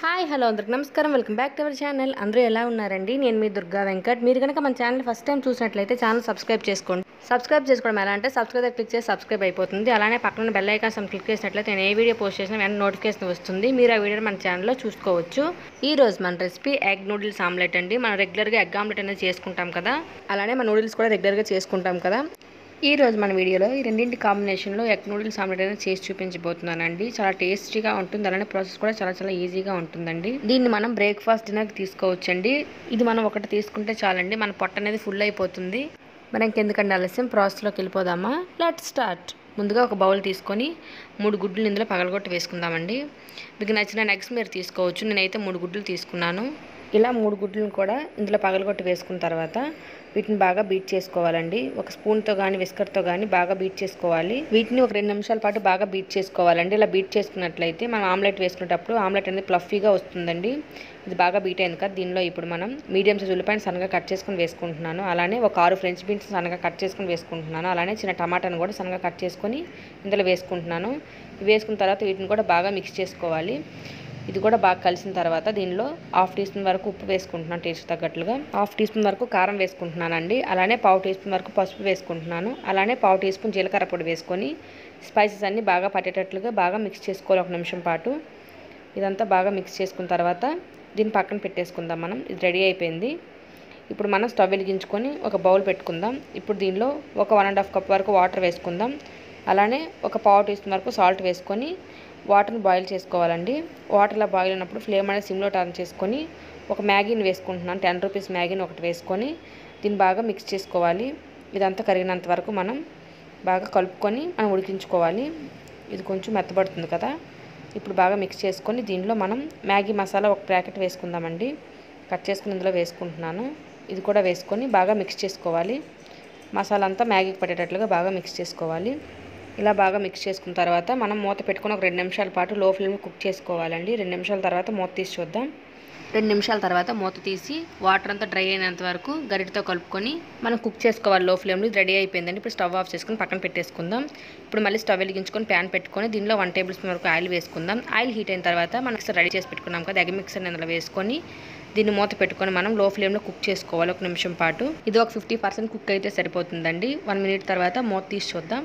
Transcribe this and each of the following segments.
hi hello అందరికి నమస్కారం welcome back to our channel అందరూ ఎలా ఉన్నారండి నేను మీ దుర్గా వెంకట్ మీరు కనుక మన ఛానల్ ఫస్ట్ టైం చూసినట్లయితే ఛానల్ సబ్స్క్రైబ్ చేసుకోండి సబ్స్క్రైబ్ చేసుకోవడం ఎలా అంటే సబ్స్క్రైబ్ క్లిక్ చేసి సబ్స్క్రైబ్ అయిపోతుంది అలానే పక్కన బెల్ ఐకాన్ క్లిక్ చేసినట్లయితే నేను ఏ వీడియో పోస్ట్ చేసినా వెంటనే నోటిఫికేషన్ వస్తుంది మీరు ఆ వీడియో మన ఛానల్లో చూసుకోవచ్చు ఈ రోజు మన రెసిపీ ఎగ్ నూడిల్స్ ఆమ్లెట్ అండి మనం రెగ్యులర్గా ఎగ్ ఆమ్లెట్ అనేది చేసుకుంటాం కదా అలానే మన నూడిల్స్ కూడా రెగ్యులర్గా చేసుకుంటాం కదా ఈ రోజు మన వీడియోలో ఈ రెండింటి కాంబినేషన్లో ఎగ్ నూడిల్స్ ఆమ్లెట్ అనేది చేసి చూపించబోతున్నానండి చాలా టేస్టీగా ఉంటుంది అలానే ప్రాసెస్ కూడా చాలా చాలా ఈజీగా ఉంటుందండి దీన్ని మనం బ్రేక్ఫాస్ట్ డిన్నర్కి తీసుకోవచ్చండి ఇది మనం ఒకటి తీసుకుంటే చాలండి మన పొట్ట అనేది ఫుల్ అయిపోతుంది మనం ఇంకెందుకండి ఆలస్యం ప్రాసెస్లోకి వెళ్ళిపోదామా లెట్ స్టార్ట్ ముందుగా ఒక బౌల్ తీసుకొని మూడు గుడ్లు ఇందులో పగలగొట్టి వేసుకుందామండి మీకు నచ్చిన ఎగ్స్ మీరు తీసుకోవచ్చు నేనైతే మూడు గుడ్లు తీసుకున్నాను ఇలా మూడు గుడ్లను కూడా ఇందులో పగలగొట్టి వేసుకున్న తర్వాత వీటిని బాగా బీట్ చేసుకోవాలండి ఒక స్పూన్తో కానీ విస్కర్తో కానీ బాగా బీట్ చేసుకోవాలి వీటిని ఒక రెండు నిమిషాల పాటు బాగా బీట్ చేసుకోవాలండి ఇలా బీట్ చేసుకున్నట్లయితే మనం ఆమ్లెట్ వేసుకునేటప్పుడు ఆమ్లెట్ అనేది ప్లఫీగా వస్తుందండి ఇది బాగా బీట్ అయింది కదా దీనిలో ఇప్పుడు మనం మీడియం సైజ్ ఉల్లిపాయలు సన్నగా కట్ చేసుకొని వేసుకుంటున్నాను అలానే ఒక ఆరు ఫ్రెంచ్ బీన్స్ సన్నగా కట్ చేసుకొని వేసుకుంటున్నాను అలానే చిన్న టమాటాను కూడా సన్నగా కట్ చేసుకొని ఇందులో వేసుకుంటున్నాను ఇవి వేసుకున్న తర్వాత వీటిని కూడా బాగా మిక్స్ చేసుకోవాలి ఇది కూడా బాగా కలిసిన తర్వాత దీనిలో హాఫ్ టీ స్పూన్ వరకు ఉప్పు వేసుకుంటున్నాను టేస్ట్ తగ్గట్లుగా హాఫ్ టీ స్పూన్ వరకు కారం వేసుకుంటున్నానండి అలానే పావు టీ స్పూన్ వరకు పసుపు వేసుకుంటున్నాను అలానే పావు టీ స్పూన్ జీలకర్ర పొడి వేసుకొని స్పైసెస్ అన్నీ బాగా పట్టేటట్లుగా బాగా మిక్స్ చేసుకోవాలి ఒక నిమిషం పాటు ఇదంతా బాగా మిక్స్ చేసుకున్న తర్వాత దీన్ని పక్కన పెట్టేసుకుందాం మనం ఇది రెడీ అయిపోయింది ఇప్పుడు మనం స్టవ్ వెలిగించుకొని ఒక బౌల్ పెట్టుకుందాం ఇప్పుడు దీనిలో ఒక వన్ అండ్ హాఫ్ కప్ వరకు వాటర్ వేసుకుందాం అలానే ఒక పావు టీ స్పూన్ వరకు సాల్ట్ వేసుకొని వాటర్ని బాయిల్ చేసుకోవాలండి వాటర్ ఇలా బాయిల్ అయినప్పుడు ఫ్లేమ్ అనేది సిమ్లో టర్న్ చేసుకొని ఒక మ్యాగీని వేసుకుంటున్నాను టెన్ రూపీస్ మ్యాగీని ఒకటి వేసుకొని దీన్ని బాగా మిక్స్ చేసుకోవాలి ఇదంతా కరిగినంత వరకు మనం బాగా కలుపుకొని మనం ఉడికించుకోవాలి ఇది కొంచెం మెత్తబడుతుంది కదా ఇప్పుడు బాగా మిక్స్ చేసుకొని దీనిలో మనం మ్యాగీ మసాలా ఒక ప్యాకెట్ వేసుకుందామండి కట్ చేసుకుని ఇందులో వేసుకుంటున్నాను ఇది కూడా వేసుకొని బాగా మిక్స్ చేసుకోవాలి మసాలా అంతా మ్యాగీకి పట్టేటట్లుగా బాగా మిక్స్ చేసుకోవాలి ఇలా బాగా మిక్స్ చేసుకున్న తర్వాత మనం మూత పెట్టుకొని ఒక రెండు నిమిషాల పాటు లో ఫ్లేమ్ కుక్ చేసుకోవాలండి రెండు నిమిషాల తర్వాత మూత తీసి చూద్దాం రెండు నిమిషాల తర్వాత మూత తీసి వాటర్ అంతా డ్రై అయినంత వరకు గరిటతో కలుపుకొని మనం కుక్ చేసుకోవాలి లో ఫ్లేమ్లో ఇది రెడీ అయిపోయిందండి ఇప్పుడు స్టవ్ ఆఫ్ చేసుకొని పక్కన పెట్టేసుకుందాం ఇప్పుడు మళ్ళీ స్టవ్ వెలిగించుకొని ప్యాన్ పెట్టుకొని దీనిలో వన్ టేబుల్ స్పూన్ వరకు ఆయిల్ వేసుకుందాం ఆయిల్ హీట్ అయిన తర్వాత మనం రెడీ చేసి పెట్టుకున్నాం కదా ఎగ్ మిక్సర్ అందులో వేసుకొని దీన్ని మూత పెట్టుకొని మనం లో ఫ్లేమ్లో కుక్ చేసుకోవాలి ఒక నిమిషం పాటు ఇది ఒక ఫిఫ్టీ పర్సెంట్ కుక్ అయితే సరిపోతుందండి వన్ మినిట్ తర్వాత మూత తీసి చూద్దాం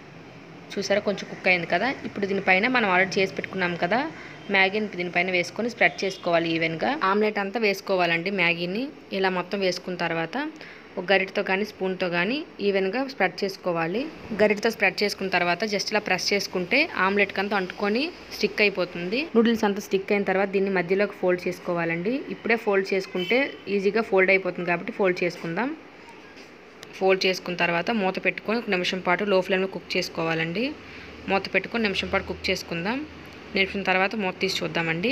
చూసారా కొంచెం కుక్ అయింది కదా ఇప్పుడు దీనిపైన మనం ఆల్రెడీ చేసి పెట్టుకున్నాం కదా మ్యాగీని దీనిపైన వేసుకొని స్ప్రెడ్ చేసుకోవాలి ఈవెన్గా ఆమ్లెట్ అంతా వేసుకోవాలండి మ్యాగీని ఇలా మొత్తం వేసుకున్న తర్వాత ఒక గరిటతో కానీ స్పూన్తో కానీ ఈవెన్గా స్ప్రెడ్ చేసుకోవాలి గరిటతో స్ప్రెడ్ చేసుకున్న తర్వాత జస్ట్ ఇలా ప్రెస్ చేసుకుంటే ఆమ్లెట్కి అంతా అంటుకొని స్టిక్ అయిపోతుంది నూడిల్స్ అంతా స్టిక్ అయిన తర్వాత దీన్ని మధ్యలోకి ఫోల్డ్ చేసుకోవాలండి ఇప్పుడే ఫోల్డ్ చేసుకుంటే ఈజీగా ఫోల్డ్ అయిపోతుంది కాబట్టి ఫోల్డ్ చేసుకుందాం ఫోల్డ్ చేసుకున్న తర్వాత మూత పెట్టుకొని ఒక నిమిషం పాటు లో ఫ్లేమ్లో కుక్ చేసుకోవాలండి మూత పెట్టుకొని నిమిషం పాటు కుక్ చేసుకుందాం నిమిషం తర్వాత మూత తీసి చూద్దామండి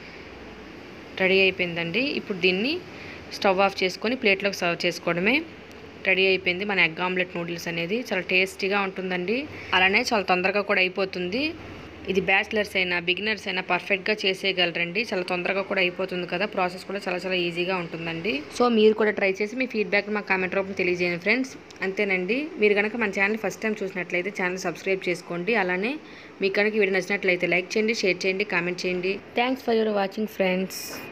రెడీ అయిపోయిందండి ఇప్పుడు దీన్ని స్టవ్ ఆఫ్ చేసుకొని ప్లేట్లోకి సర్వ్ చేసుకోవడమే రెడీ అయిపోయింది మన ఎగ్ ఆమ్లెట్ నూడిల్స్ అనేది చాలా టేస్టీగా ఉంటుందండి అలానే చాలా తొందరగా కూడా అయిపోతుంది ఇది బ్యాచిలర్స్ అయినా బిగినర్స్ అయినా పర్ఫెక్ట్గా చేసేయగలరండి చాలా తొందరగా కూడా అయిపోతుంది కదా ప్రాసెస్ కూడా చాలా చాలా ఈజీగా ఉంటుందండి సో మీరు కూడా ట్రై చేసి మీ ఫీడ్బ్యాక్ మా కామెంట్ రూపంలో తెలియజేయండి ఫ్రెండ్స్ అంతేనండి మీరు కనుక మన ఛానల్ ఫస్ట్ టైం చూసినట్లయితే ఛానల్ సబ్స్క్రైబ్ చేసుకోండి అలానే మీకు కనుక వీడియో నచ్చినట్లయితే లైక్ చేయండి షేర్ చేయండి కామెంట్ చేయండి thanks for your watching friends